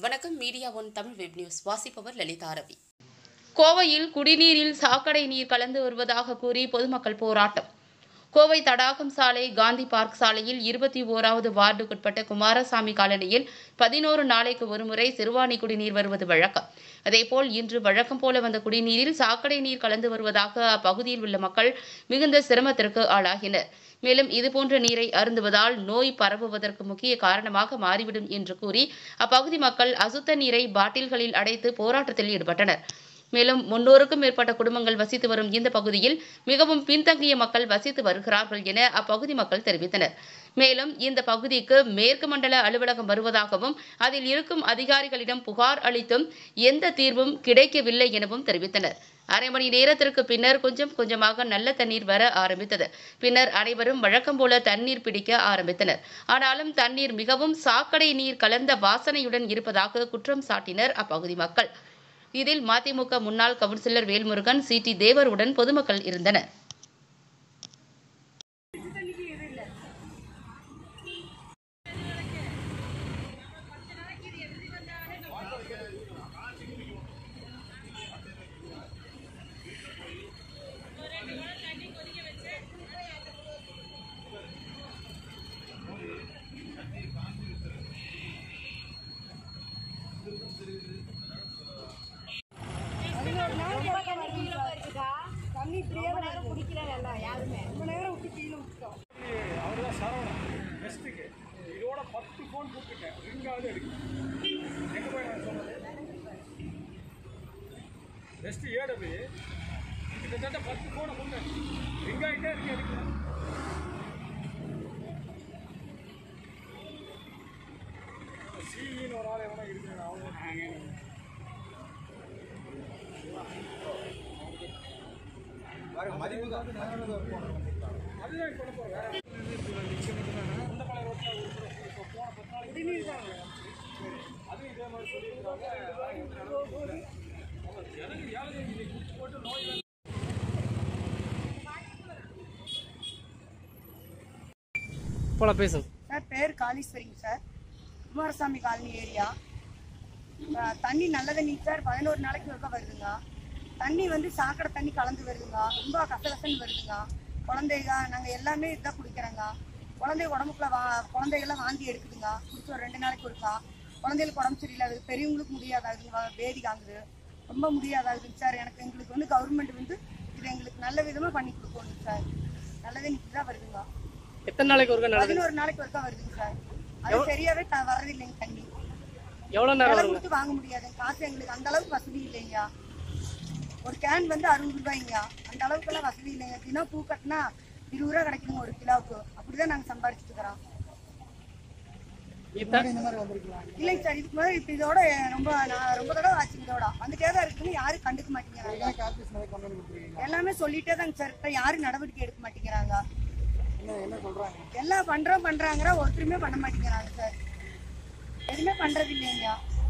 வணக்கம் media one Tamil web news வாசிப்பவர் லலிதா ரவி கோவையில் குடிநீரில் சாக்கடை நீர் கலந்து வருவதாக கூறி பொதுமக்கள் போராட்டம் கோவை தடாகம் சாலை காந்தி பார்க் சாலையில் இருபத்தி ஓராவது வார்டுக்குட்பட்ட குமாரசாமி காலனியில் பதினோரு நாளைக்கு ஒருமுறை சிறுவாணி குடிநீர் வருவது வழக்கம் அதேபோல் இன்று வழக்கம் போல வந்த குடிநீரில் சாக்கடை நீர் கலந்து வருவதாக அப்பகுதியில் உள்ள மக்கள் மிகுந்த சிரமத்திற்கு ஆளாகினர் மேலும் இதுபோன்ற நீரை அருந்துவதால் நோய் பரவுவதற்கு முக்கிய காரணமாக மாறிவிடும் என்று கூறி அப்பகுதி மக்கள் அசுத்த நீரை பாட்டில்களில் அடைத்து போராட்டத்தில் ஈடுபட்டனர் மேலும் முன்னூறுக்கும் மேற்பட்ட குடும்பங்கள் வசித்து வரும் இந்த பகுதியில் மிகவும் பின்தங்கிய மக்கள் வசித்து வருகிறார்கள் என அப்பகுதி மக்கள் தெரிவித்தனர் மேலும் இந்த பகுதிக்கு மேற்கு மண்டல அலுவலகம் வருவதாகவும் அதில் இருக்கும் அதிகாரிகளிடம் புகார் அளித்தும் எந்த தீர்வும் கிடைக்கவில்லை எனவும் தெரிவித்தனர் அரை மணி நேரத்திற்கு பின்னர் கொஞ்சம் கொஞ்சமாக நல்ல தண்ணீர் வர ஆரம்பித்தது பின்னர் அனைவரும் வழக்கம் போல தண்ணீர் பிடிக்க ஆரம்பித்தனர் ஆனாலும் தண்ணீர் மிகவும் சாக்கடை நீர் கலந்த வாசனையுடன் இருப்பதாக குற்றம் சாட்டினர் அப்பகுதி மக்கள் இதில் மதிமுக முன்னாள் கவுன்சிலர் வேல்முருகன் சி டி தேவருடன் பொதுமக்கள் இருந்தனர் தண்ணி இப்படியே நேரம் குடிக்கிறேன் யாருமே ரொம்ப நேரம் விட்டு கீழே விட்டுட்டோம் அவர் தான் சரவணன் பெஸ்ட்டுக்கு இதோட பத்து ஃபோன் கூப்பிட்டுட்டேன் ரிங்காவது எடுக்கல எங்கே போய் நான் சொன்னது பெஸ்ட்டு ஏடபி கிட்டத்தட்ட பத்து ஃபோனை கொண்டு ரிங் ஆகிட்டே இருக்கு எடுக்கல சிஇன்னு ஒரு ஆள் எவனோ இருக்கிறேன் அவங்க அதுதான் இப்போ நம்ம வேற இந்த பழைய ரோட்டில் இப்போ போன பத்து நாளைக்கு குடிநீர் தான் அதுவும் இதே மாதிரி சொல்லியிருக்காங்க எனக்கு ஏழை இதை குடிச்சு போட்டு நோய் வந்து போல பேசுங்க சார் பேர் காளீஸ்வரிங்க சார் குமாரசாமி காலனி ஏரியா அஹ் தண்ணி நல்ல தண்ணி சார் பதினோரு நாளைக்கு ஒருக்கா வருதுங்க தண்ணி வந்து சாக்கடை தண்ணி கலந்து வருதுங்க ரொம்ப கசகசன்னு வருதுங்க குழந்தைங்க நாங்கள் எல்லாமே இதுதான் குடிக்கிறோங்க குழந்தை உடம்புக்குள்ள வா குழந்தைகள்லாம் வாந்தி எடுக்குதுங்க குடிச்சு ஒரு ரெண்டு நாளைக்கு ஒருக்கா குழந்தைகளுக்கு உடம்பு சரியில்லாது பெரியவங்களுக்கு முடியாதாகுதுங்க பேதி காங்குது ரொம்ப முடியாதாகுதுங்க சார் எனக்கு எங்களுக்கு வந்து கவர்மெண்ட் வந்து இது எங்களுக்கு நல்ல விதமாக பண்ணி கொடுக்கணும் சார் நல்ல தண்ணி தான் வருதுங்க எத்தனை நாளைக்கு ஒருக்கா நடக்குது பதினோரு நாளைக்கு ஒருக்கா வருதுங்க சார் அது சரியாவே த- வர்றதில்லைங்க தண்ணி எவ்வளவு நேரம் விலை வருங்க கொடுத்து வாங்க முடியாது காசு எங்களுக்கு அந்த அளவுக்கு வசதி இல்லைங்க ஒரு கேன் வந்து அறுபது ரூபாய்ங்க அந்த அளவுக்குலாம் வசதி இல்லைங்க தினம் பூ கட்டினா இருபது ரூபா கிடைக்குங்க ஒரு கிலோவுக்கு அப்படிதான் நாங்க சம்பாரிச்சுட்டு இருக்கிறோம் இத்த- இல்லைங்க சார் இதுக்கு மேலே இப்போ இதோட ரொம்ப நான் ரொம்ப தடவை ஆச்சு இதோட வந்துட்டே தான் இருக்குன்னு யாரும் கண்டுக்க மாட்டேங்கிறாங்க எல்லாமே சொல்லிட்டே தாங்க சார் இப்போ யாரும் நடவடிக்கை எடுக்க மாட்டேங்கிறாங்க எல்லாம் பண்றோம் பண்றாங்கிற ஒருத்தருமே பண்ண மாட்டேங்கிறாங்க சார் எதுவுமே பண்றது இல்லைங்க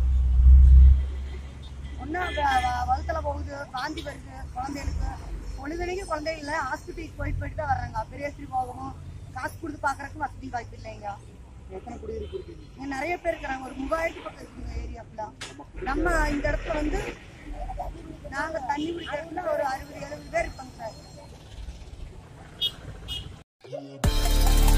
ஒன்றும் வகுத்துல போகுது வாந்தி வருது குழந்தைகளுக்கு பொழுதுனைக்கு குழந்தைகள ஹாஸ்பிட்டலுக்கு போயிட்டு போயிட்டு தான் வர்றாங்க பெரியாஸ்பத்திரி போகணும் காசு கொடுத்து பார்க்கறதுக்கு வசதி வாய்ப்பு இல்லைங்க இங்க நிறைய பேர் இருக்கிறாங்க ஒரு மூவாயிரத்து பக்கம் இருக்குங்க ஏரியா ஃபுல்லாக நம்ம இந்த இடத்துல வந்து நாங்க தண்ணி குடிக்கிற இடத்துல ஒரு அறுபது எழுபது பேர் இருப்பாங்க சார்